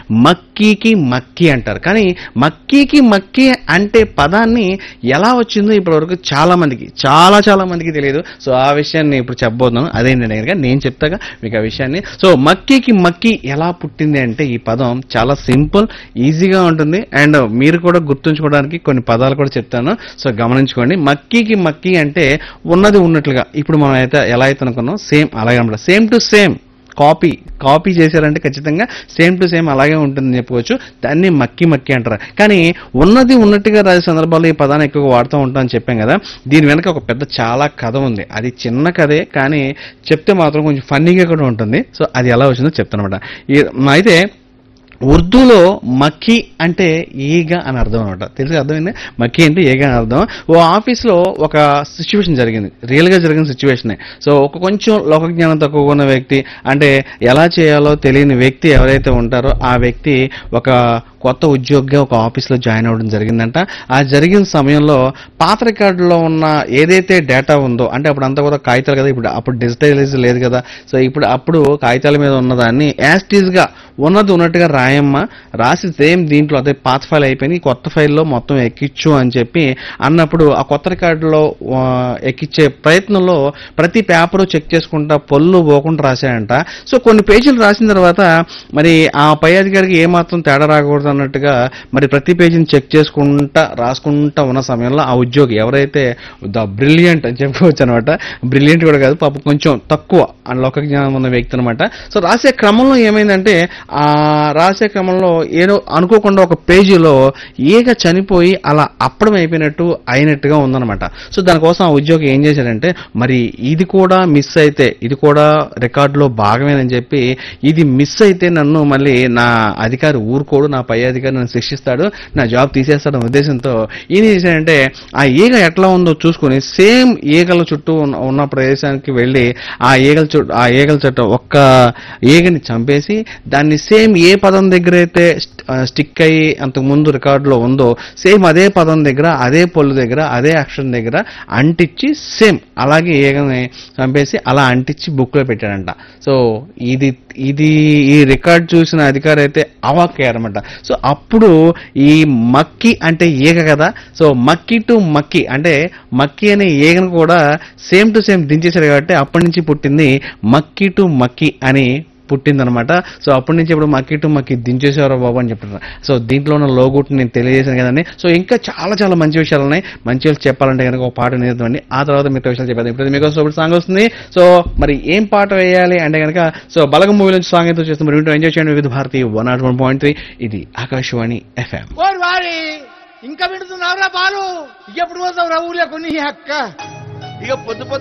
మక్కీకి మక్కి అంటారు కానీ మక్కీకి మక్కి అంటే పదాన్ని ఎలా వచ్చిందో ఇప్పటివరకు చాలా మందికి చాలా చాలా మందికి తెలియదు సో ఆ విషయాన్ని ఇప్పుడు చెప్పబోతున్నాను అదేంటంటే కనుక నేను చెప్తాగా మీకు ఆ విషయాన్ని సో మక్కీకి మక్కి ఎలా పుట్టింది అంటే ఈ పదం చాలా సింపుల్ ఈజీగా ఉంటుంది అండ్ మీరు కూడా గుర్తుంచుకోవడానికి కొన్ని పదాలు కూడా చెప్తాను సో గమనించుకోండి మక్కీకి మక్కి అంటే ఉన్నది ఉన్నట్లుగా ఇప్పుడు మనం అయితే ఎలా అయితే అనుకున్నాం సేమ్ అలాగే అనమాట same to same copy copy చేశారంటే ఖచ్చితంగా సేమ్ టు సేమ్ అలాగే ఉంటుందని చెప్పుకోవచ్చు దాన్ని మక్కి మక్కి అంటారు కానీ ఉన్నది ఉన్నట్టుగా రాసే సందర్భాల్లో ఈ పదాన్ని ఎక్కువగా వాడుతూ ఉంటామని చెప్పాం కదా దీని వెనక ఒక పెద్ద చాలా కథ ఉంది అది చిన్న కథే కానీ చెప్తే మాత్రం కొంచెం ఫన్నీగా కూడా ఉంటుంది సో అది ఎలా వచ్చిందో చెప్తాను అనమాట అయితే ఉర్దూలో మక్కి అంటే ఈగ అని అర్థం అనమాట తెలుసు అర్థమైంది మక్కి అంటే ఈగ అని అర్థం ఓ ఆఫీస్లో ఒక సిచ్యువేషన్ జరిగింది రియల్గా జరిగిన సిచ్యువేషనే సో ఒక కొంచెం లోక జ్ఞానం తక్కువ ఉన్న వ్యక్తి అంటే ఎలా చేయాలో తెలియని వ్యక్తి ఎవరైతే ఉంటారో ఆ వ్యక్తి ఒక కొత్త ఉద్యోగిగా ఒక ఆఫీస్లో జాయిన్ అవ్వడం జరిగిందంట ఆ జరిగిన సమయంలో పాత రికార్డులో ఉన్న ఏదైతే డేటా ఉందో అంటే అప్పుడు అంతా కూడా కాగితాలు కదా ఇప్పుడు అప్పుడు డిజిటలైజ్ లేదు కదా సో ఇప్పుడు అప్పుడు కాగితాల మీద ఉన్నదాన్ని యాస్టీజ్ గా ఉన్నది ఉన్నట్టుగా రాయమ్మ రాసి సేమ్ దీంట్లో అదే పాత ఫైల్ అయిపోయింది ఈ కొత్త ఫైల్లో మొత్తం ఎక్కించు అని చెప్పి అన్నప్పుడు ఆ కొత్త రికార్డులో ఆ, ఎక్కించే ప్రయత్నంలో ప్రతి పేపరు చెక్ చేసుకుంటా పొల్లు పోకుండా రాశాడంట సో కొన్ని పేజీలు రాసిన తర్వాత మరి ఆ పై అధికారికి ఏమాత్రం తేడా రాకూడదు అన్నట్టుగా మరి ప్రతి పేజీని చెక్ చేసుకుంటా రాసుకుంటా ఉన్న సమయంలో ఆ ఉద్యోగి ఎవరైతే ద బ్రిలియంట్ అని చెప్పుకోవచ్చు అనమాట బ్రిలియంట్ కూడా కాదు పాప కొంచెం తక్కువ ఆ లోక జ్ఞానం ఉన్న వ్యక్తి అనమాట సో రాసే క్రమంలో ఏమైందంటే ఆ రాసే క్రమంలో ఏదో అనుకోకుండా ఒక పేజీలో ఈగ చనిపోయి అలా అప్పడం అయిపోయినట్టు అయినట్టుగా ఉందన్నమాట సో దానికోసం ఆ ఉద్యోగి ఏం చేశాడంటే మరి ఇది కూడా మిస్ అయితే ఇది కూడా రికార్డులో భాగమేనని చెప్పి ఇది మిస్ అయితే నన్ను మళ్ళీ నా అధికారి ఊరుకోడు నా పై అధికారి నన్ను శిక్షిస్తాడు నా జాబ్ తీసేస్తాడు ఉద్దేశంతో ఈయన ఏం చేశాడంటే ఆ ఈగ ఎట్లా ఉందో చూసుకొని సేమ్ ఈగల చుట్టూ ఉన్న- ఉన్న ప్రదేశానికి వెళ్ళి ఆ ఈగల చుట్టూ ఆ ఈగల చుట్టూ ఒక్క ఈగని చంపేసి దాన్ని సేమ్ ఏ పదం దగ్గర అయితే స్ట్- ఆ, స్టిక్ అయ్యి అంతకు ముందు రికార్డులో ఉందో సేమ్ అదే పదం దగ్గర అదే పొల్లు దగ్గర అదే అక్షరం దగ్గర అంటించి సేమ్ అలాగే ఈగని చంపేసి అలా అంటించి బుక్ లో పెట్టాడంట సో ఇది ఇది ఈ రికార్డ్ చూసిన అధికారి అయితే అవాక్కయ్యారన్నమాట సో అప్పుడు ఈ మక్కి అంటే ఈగ కదా సో మక్కి టు మక్కి అంటే మక్కి అనే ఈగను కూడా సేమ్ టు సేమ్ దించేశారు కాబట్టి అప్పటి నుంచి పుట్టింది మక్కి టు మక్కి అని పుట్టిందనమాట సో అప్పటి నుంచి ఇప్పుడు మక్కి టు మక్కి దించేసేవారు బాబు అని చెప్తున్నారు సో దీంట్లో ఉన్న లోగుట్ని నేను తెలియజేశాను కదండి సో ఇంకా చాలా చాలా మంచి విషయాలు ఉన్నాయి మంచి విషయాలు చెప్పాలంటే కనుక ఒక పాట నేర్చుకోండి ఆ తర్వాత మిగతా విషయాలు చెప్పాను ఇప్పుడు మీకు ఒక సాంగ్ వస్తుంది సో మరి ఏం పాట వేయాలి అంటే కనుక సో బలగం మూవీ నుంచి సాంగ్ అయితే చేస్తాం మరి వింటూ ఎంజాయ్ చేయండి Vividh Bharati one nought one point three ఇది ఆకాశవాణి ఎఫ్ఎం ఓరి వారి ఇంకా వింటున్నావురా బాలు ఎప్పుడు పోతావు రా ఊర్లో కొన్ని అక్క ఇక పొద్దు పొద్దు